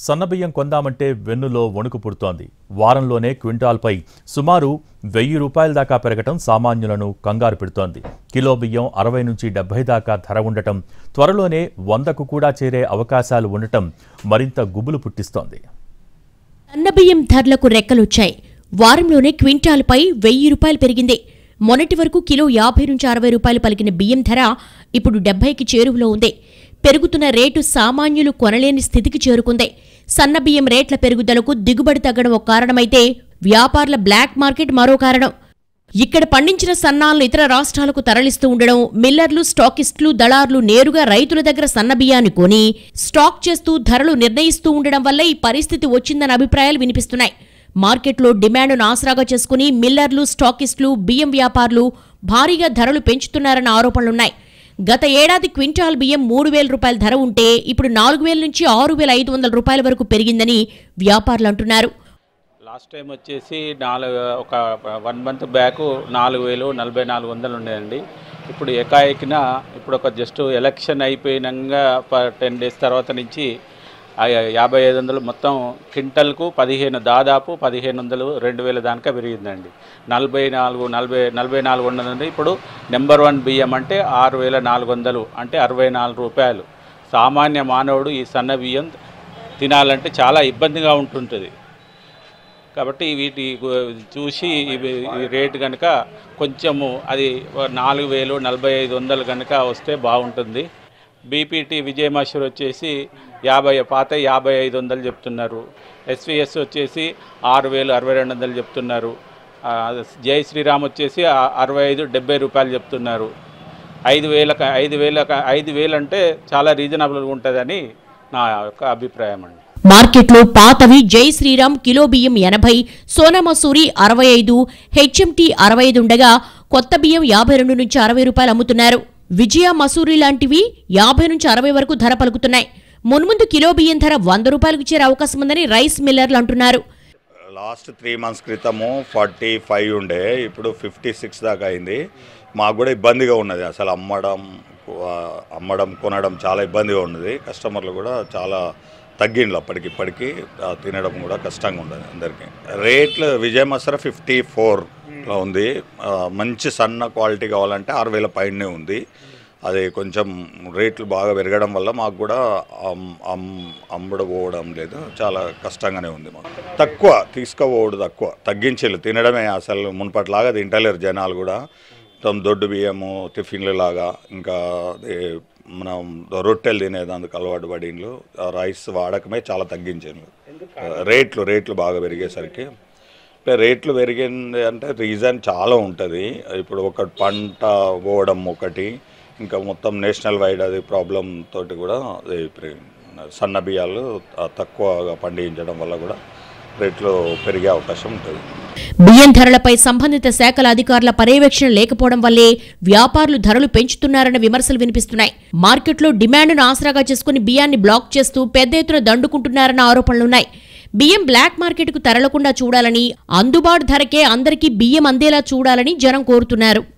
సన్నబియ్యం కొందామంటే వెన్నులో వణుకు పుడుతోంది వారంలోనే క్వింటాల్పై సుమారు వెయ్యి రూపాయల దాకా పెరగటం సామాన్యులను కంగారు పెడుతోంది కిలో బియ్యం అరవై నుంచి డెబ్బై దాకా ధర ఉండటం త్వరలోనే వందకు కూడా చేరే అవకాశాలు ఉండటం మరింత గుబులు పుట్టిస్తోంది సన్నబియ్యం ధరలకు రెక్కలొచ్చాయి వారంలోనే క్వింటాల్పై వెయ్యి రూపాయలు పెరిగింది మొన్నటి వరకు కిలో యాభై నుంచి అరవై రూపాయలు పలికిన బియ్యం ధర ఇప్పుడు డెబ్బైకి చేరువలో ఉంది పెరుగుతున్న రేటు సామాన్యులు కొనలేని స్థితికి చేరుకుంది సన్నబియ్యం రేట్ల పెరుగుదలకు దిగుబడి తగ్గడం ఒక కారణమైతే వ్యాపారుల బ్లాక్ మార్కెట్ మరో కారణం ఇక్కడ పండించిన సన్నాలను ఇతర రాష్ట్రాలకు తరలిస్తూ ఉండడం మిల్లర్లు స్టాకిస్టులు దళార్లు నేరుగా రైతుల దగ్గర సన్నబియ్యాన్ని కొని స్టాక్ చేస్తూ ధరలు నిర్ణయిస్తూ ఉండడం వల్ల ఈ పరిస్థితి వచ్చిందన్న అభిప్రాయాలు వినిపిస్తున్నాయి మార్కెట్లో డిమాండ్ను ఆసరాగా చేసుకుని మిల్లర్లు స్టాకిస్టులు బియ్యం వ్యాపారులు భారీగా ధరలు పెంచుతున్నారన్న ఆరోపణలున్నాయి గత ఏడాది క్వింటాల్ బియ్యం మూడు వేల రూపాయల ధర ఉంటే ఇప్పుడు నాలుగు వేల నుంచి ఆరు వేల ఐదు వందల రూపాయల వరకు పెరిగిందని వ్యాపారులు అంటున్నారు లాస్ట్ టైం వచ్చేసి నాలుగు ఒక వన్ మంత్ బ్యాక్ నాలుగు వేలు నలభై నాలుగు వందలు ఉండేయండి ఇప్పుడు ఏకాఏకిన ఇప్పుడు ఒక జస్ట్ ఎలక్షన్ అయిపోయినాక టెన్ డేస్ తర్వాత నుంచి ఆ యాభై ఐదు వందలు మొత్తం క్వింటల్కు పదిహేను దాదాపు పదిహేను వందలు రెండు వేల దానికా పెరిగిందండి నలభై నాలుగు నలభై నలభై నాలుగు వందలు ఇప్పుడు నెంబర్ వన్ బియ్యం అంటే ఆరు వేల నాలుగు వందలు అంటే అరవై నాలుగు రూపాయలు సామాన్య మానవుడు ఈ సన్న బియ్యం తినాలంటే చాలా ఇబ్బందిగా ఉంటుంటుంది కాబట్టి వీటి గు- చూసి ఇవి ఈ రేటు కనుక కొంచెము అది నాలుగు వేలు నలభై ఐదు వందలు కనుక వస్తే బాగుంటుంది బీపీటీ విజయమషూర్ వచ్చేసి యాభై పాత యాభై ఐదు వందలు చెప్తున్నారు ఎస్విఎస్ వచ్చేసి ఆరు వేలు అరవై రెండు వందలు చెప్తున్నారు ఆ, జై శ్రీరామ్ వచ్చేసి ఆ- అరవై ఐదు డెబ్బై రూపాయలు చెప్తున్నారు ఐదు వేలకు ఐదు వేలకు ఐదు వేలు అంటే చాలా రీజనబుల్గా ఉంటుందని నా యొక్క అభిప్రాయం అండి మార్కెట్లో పాతవి జై శ్రీరామ్ కిలో బియ్యం ఎనభై సోనామసూరి అరవై ఐదు హెచ్ఎంటీ అరవై ఐదు ఉండగా కొత్త బియ్యం యాభై రెండు నుంచి అరవై రూపాయలు అమ్ముతున్నారు విజయ మసూరి లాంటివి యాభై నుంచి అరవై వరకు ధర పలుకుతున్నాయి మున్ముందు కిలో బియ్యం ధర వంద రూపాయలకు చేరే అవకాశం ఉందని రైస్ మిల్లర్లు అంటున్నారు లాస్ట్ త్రీ మంత్స్ క్రితము ఫార్టీ ఫైవ్ ఉండే ఇప్పుడు ఫిఫ్టీ సిక్స్ దాకా అయింది మాకు కూడా ఇబ్బందిగా ఉన్నది అసలు అమ్మడం ఆ, అమ్మడం కొనడం చాలా ఇబ్బందిగా ఉన్నది కస్టమర్లు కూడా చాలా తగ్గిండ్లు అప్పటికి ఇప్పటికి ఆ, తినడం కూడా కష్టంగా ఉండదు అందరికీ రేట్లు విజయ మసర ఫిఫ్టీ ఫోర్లో ఉంది ఆ, మంచి సన్న క్వాలిటీ కావాలంటే ఆరు వేల పైనే ఉంది అది కొంచెం రేట్లు బాగా పెరగడం వల్ల మాకు కూడా అమ్- అమ్- అమ్ముడుపోవడం లేదు చాలా కష్టంగానే ఉంది మాకు తక్కువ తీసుకుపోవడం తక్కువ తగ్గించేళ్ళు తినడమే అసలు మునుపట్లాగా తింటలేరు జనాలు కూడా మొత్తం దొడ్డు బియ్యము టిఫిన్లు లాగా ఇంకా అదే మనం రొట్టెలు తినేదానికి అలవాటు పడిండ్లు ఆ రైస్ వాడకమే చాలా తగ్గించాను రేట్లు రేట్లు బాగా పెరిగేసరికి అంటే రేట్లు పెరిగింది అంటే రీజన్ చాలా ఉంటుంది ఇప్పుడు ఒక పంట పోవడం ఒకటి ఇంకా మొత్తం నేషనల్ వైడ్ అది ప్రాబ్లం తోటి కూడా అది పెరిగి- సన్న బియ్యాలు ఆ, తక్కువగా పండించడం వల్ల కూడా రేట్లు పెరిగే అవకాశం ఉంటుంది బియ్యం ధరలపై సంబంధిత శాఖల అధికారుల పర్యవేక్షణ లేకపోవడం వల్లే వ్యాపారులు ధరలు పెంచుతున్నారన్న విమర్శలు వినిపిస్తున్నాయి మార్కెట్లో డిమాండ్ను ఆసరాగా చేసుకుని బియ్యాన్ని బ్లాక్ చేస్తూ పెద్ద ఎత్తున దండుకుంటున్నారన్న ఆరోపణలున్నాయి బియ్యం బ్లాక్ మార్కెట్కు తరలకుండా చూడాలని అందుబాటు ధరకే అందరికీ బియ్యం అందేలా చూడాలని జనం కోరుతున్నారు